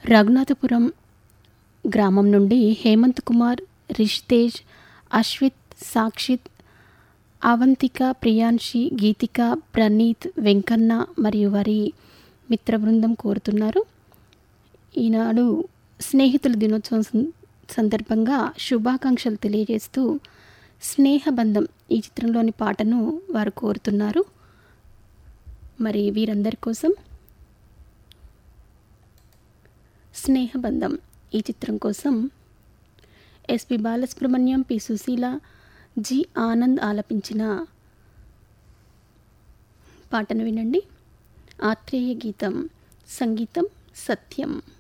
రఘునాథపురం గ్రామం నుండి హేమంత్ కుమార్ రిషితేజ్ అశ్విత్ సాక్షిత్ అవంతిక ప్రియాంశి గీతిక ప్రణీత్ వెంకన్న మరియు వారి మిత్ర బృందం కోరుతున్నారు ఈనాడు స్నేహితుల దినోత్సవం సం- సందర్భంగా శుభాకాంక్షలు తెలియజేస్తూ స్నేహబంధం ఈ చిత్రంలోని పాటను వారు కోరుతున్నారు మరి వీరందరి కోసం స్నేహబంధం ఈ చిత్రం కోసం S P Balasubrahmanyam P Susheela G Anand ఆలపించిన పాటను వినండి ఆత్రేయ గీతం సంగీతం సత్యం